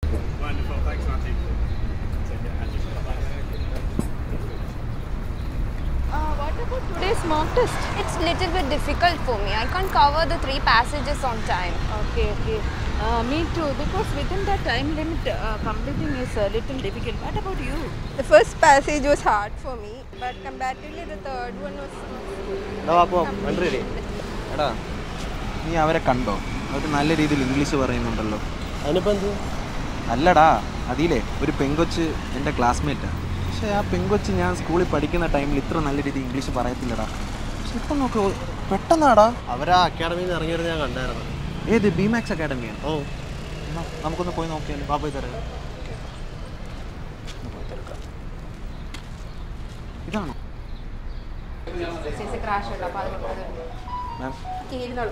Wonderful. Thanks, Matthew. Take care. And just bye-bye. Uh, what about today's mock test? It's little bit difficult for me. I can't cover the three passages on time. Okay, okay. Uh, me too, because within the time limit, uh, completing is a little difficult. What about you? The first passage was hard for me, but comparatively the third one was. അപ്പോൾ വണ്ടി ready എടാ നീ അവരെ കണ്ടോ അവർ നല്ല രീതിയിൽ English പറയുന്നുണ്ടല്ലോ അതിനിപ്പോൾ എന്ത് അല്ലടാ അതിലേ ഒരു പെങ്കൊച്ച് എൻ്റെ ക്ലാസ്മേറ്റാണ് പക്ഷേ ആ പെങ്കൊച്ച് ഞാൻ സ്കൂളിൽ പഠിക്കുന്ന ടൈമിൽ ഇത്ര നല്ല രീതിയിൽ ഇംഗ്ലീഷ് പറയത്തില്ലടാ പക്ഷെ ഇപ്പം നോക്ക് പെട്ടെന്നാടാ അവരാ അക്കാഡമിയിൽ നിന്ന് ഇറങ്ങിയത് ഞാൻ കണ്ടായിരുന്നു ഏത് ബിമാക്സ് അക്കാഡമിയാണ് ഓ എന്നാ നമുക്കൊന്ന് പോയി നോക്കിയാലോ വാ പോയി തരാം ഒന്ന് പോയി തിരക്കാം ഇതാണോ ചേച്ചി ക്രാഷ് ഉണ്ട് അപ്പോൾ അത് കൊടുക്കുന്നത് മാം ഇരുന്നോളൂ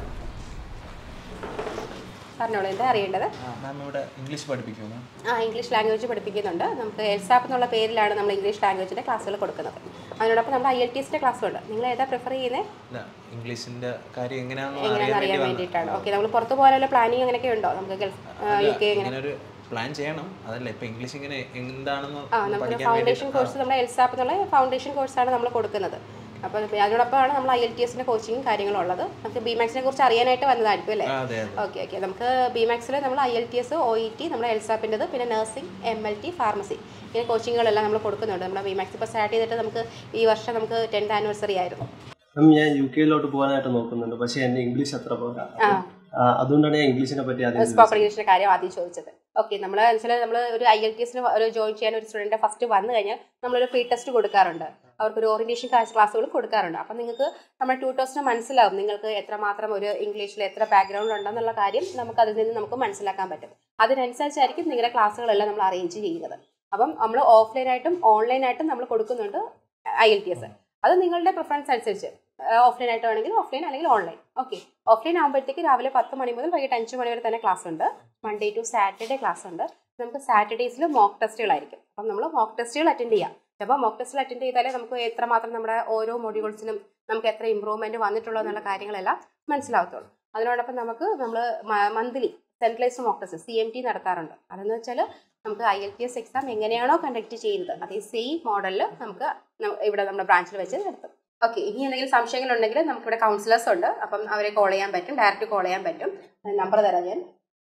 പറഞ്ഞോളൂ എന്താ അറിയേണ്ടത് മാം ഇവിടെ ഇംഗ്ലീഷ് പഠിപ്പിക്കുമോ മാം ആ ഇംഗ്ലീഷ് ലാംഗ്വേജ് പഠിപ്പിക്കുന്നുണ്ട് നമുക്ക് എൽസാപ്പ് എന്നുള്ള പേരിലാണ് നമ്മൾ ഇംഗ്ലീഷ് ലാംഗ്വേജിൻ്റെ ക്ലാസ്സുകൾ കൊടുക്കുന്നത് അതിനോടൊപ്പം നമ്മൾ ഐ എൽ ടി എസിൻ്റെ ക്ലാസ്സും ഉണ്ട് നിങ്ങൾ ഏതാ പ്രിഫർ ചെയ്യുന്നത് ഇല്ല ഇംഗ്ലീഷിൻ്റെ കാര്യം എങ്ങനെയാണെന്ന് എങ്ങനെയാണെന്ന് അറിയാൻ അറിയാൻ വേണ്ടി വേണ്ടിയിട്ടാണ് ഓക്കെ നമ്മൾ പുറത്ത് പോകാനുള്ള പ്ലാനിങ് അങ്ങനെയൊക്കെ ഉണ്ടോ നമുക്ക് ഗൾഫ് യു കെ വന്നതാ. ഇങ്ങനെ ഇങ്ങനെ ഒരു പ്ലാൻ ചെയ്യണം അതല്ല ഇപ്പൊ ഇംഗ്ലീഷ് ഇങ്ങനെ എന്താണെന്ന് ആ നമുക്ക് പഠിക്കാൻ ഫൗണ്ടേഷൻ വേണ്ടി കോഴ്സ് നമ്മുടെ എൽസാപ്പ് എന്നുള്ള ഫൗണ്ടേഷൻ കോഴ്സാണ് നമ്മൾ കൊടുക്കുന്നത് അപ്പോൾ അതിനോടൊപ്പമാണ് നമ്മൾ ഐ എൽ ടി എസിൻ്റെ കോച്ചിങ്ങും കാര്യങ്ങളും ഉള്ളത് നമുക്ക് ബി മാക്സിനെ കുറിച്ച് അറിയാനായിട്ട് വന്നതായിരിക്കും അല്ലേ അതെ അതെ ഓക്കെ ഓക്കെ നമുക്ക് ബി മാക്സിൽ നമ്മൾ I L T S O E T നമ്മുടെ എൽസാപ്പിൻ്റെത് പിന്നെ nursing M L T pharmacy ഇങ്ങനെ കോച്ചിങ്ങുകളെല്ലാം നമ്മൾ കൊടുക്കുന്നുണ്ട് നമ്മുടെ ബി മാക്സ് ഇപ്പോൾ സ്റ്റാർട്ട് ചെയ്തിട്ട് നമുക്ക് ഈ വർഷം നമുക്ക് ടെൻത്ത് ആനിവേഴ്സറി ആയിരുന്നു മാം ഞാൻ യു കെയിലോട്ട് പോകാനായിട്ട് നോക്കുന്നുണ്ട് പക്ഷേ എൻ്റെ ഇംഗ്ലീഷ് അത്ര പോരാ ആ ആ, അതുകൊണ്ടാണ് ഞാൻ ഇംഗ്ലീഷിനെ പറ്റി ആദ്യം സ്പോക്കൺ ഇംഗ്ലീഷിൻ്റെ കാര്യം ആദ്യം ചോദിച്ചത് ഓക്കെ നമ്മൾ വെച്ചാൽ നമ്മൾ ഒരു ഐ എൽ ടി എസിന് ഒരു ജോയിൻ ചെയ്യാൻ ഒരു സ്റ്റുഡൻറ്റ് ഫസ്റ്റ് വന്നു കഴിഞ്ഞാൽ നമ്മളൊരു പ്രീ ടെസ്റ്റ് കൊടുക്കാറുണ്ട് അവർക്കൊരു ഓറിയൻറ്റേഷൻ ക്ലാസ്സുകൾ കൊടുക്കാറുണ്ട് അപ്പം നിങ്ങൾക്ക് നമ്മുടെ ട്യൂട്ടേഴ്സിന് മനസ്സിലാവും നിങ്ങൾക്ക് എത്രമാത്രം ഒരു ഇംഗ്ലീഷിൽ എത്ര ബാക്ക്ഗ്രൗണ്ട് ഉണ്ടെന്നുള്ള കാര്യം നമുക്ക് അതിൽ നിന്ന് നമുക്ക് മനസ്സിലാക്കാൻ പറ്റും അതിനനുസരിച്ചായിരിക്കും നിങ്ങളുടെ ക്ലാസ്സുകളെല്ലാം നമ്മൾ അറേഞ്ച് ചെയ്യുന്നത് അപ്പം നമ്മൾ ഓഫ്ലൈനായിട്ടും ഓൺലൈനായിട്ടും നമ്മൾ കൊടുക്കുന്നുണ്ട് ഐ എൽ ടി എസ് അത് നിങ്ങളുടെ പ്രിഫറൻസ് അനുസരിച്ച് ഓഫ്ലൈൻ ആയിട്ട് വേണമെങ്കിൽ ഓഫ്ലൈൻ അല്ലെങ്കിൽ ഓൺലൈൻ ഓക്കെ ഓഫ്ലൈൻ ആകുമ്പോഴത്തേക്ക് രാവിലെ പത്ത് മണി മുതൽ വൈകിട്ട് അഞ്ച് മണി വരെ തന്നെ ക്ലാസ് ഉണ്ട് മൺഡേ ടു സാറ്റർഡേ ക്ലാസ് ഉണ്ട് നമുക്ക് സാറ്റർഡേസിൽ മോക്ക് ടെസ്റ്റുകളായിരിക്കും അപ്പം നമ്മൾ മോക്ക് ടെസ്റ്റുകൾ അറ്റൻഡ് ചെയ്യാം അപ്പോൾ മോക്ക് ടെസ്റ്റിൽ അറ്റൻഡ് ചെയ്താലേ നമുക്ക് എത്രമാത്രം നമ്മുടെ ഓരോ മൊഡ്യൂൾസിനും നമുക്ക് എത്ര ഇമ്പ്രൂവ്മെൻറ്റ് വന്നിട്ടുള്ളൂ എന്നുള്ള കാര്യങ്ങളെല്ലാം മനസ്സിലാവത്തുള്ളൂ അതിനോടൊപ്പം നമുക്ക് നമ്മൾ monthly centralised mock test C M T നടത്താറുണ്ട് അതെന്ന് വെച്ചാൽ നമുക്ക് I L T S exam എങ്ങനെയാണോ കണ്ടക്ട് ചെയ്യുന്നത് അതേ സെയിം മോഡലിൽ നമുക്ക് ന- ഇവിടെ നമ്മുടെ ബ്രാഞ്ചിൽ വെച്ച് നടത്തും ഓക്കെ ഇനി എന്തെങ്കിലും സംശയങ്ങളുണ്ടെങ്കിൽ നമുക്കിവിടെ കൗൺസിലേഴ്സ് ഉണ്ട് അപ്പം അവരെ കോൾ ചെയ്യാൻ പറ്റും ഡയറക്റ്റ് കോൾ ചെയ്യാൻ പറ്റും നമ്പർ തരാം ഞാൻ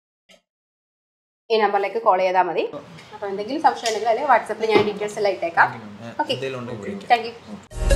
ഈ നമ്പറിലേക്ക് കോൾ ചെയ്താൽ മതി അപ്പോൾ എന്തെങ്കിലും സംശയം ഉണ്ടെങ്കിൽ അല്ലെങ്കിൽ വാട്സപ്പിൽ ഞാൻ ഡീറ്റെയിൽസ് എല്ലാം ഇട്ടേക്കാം ഓക്കെ എന്തെങ്കിലും ഉണ്ടെങ്കിൽ വിളിക്കാം താങ്ക് യു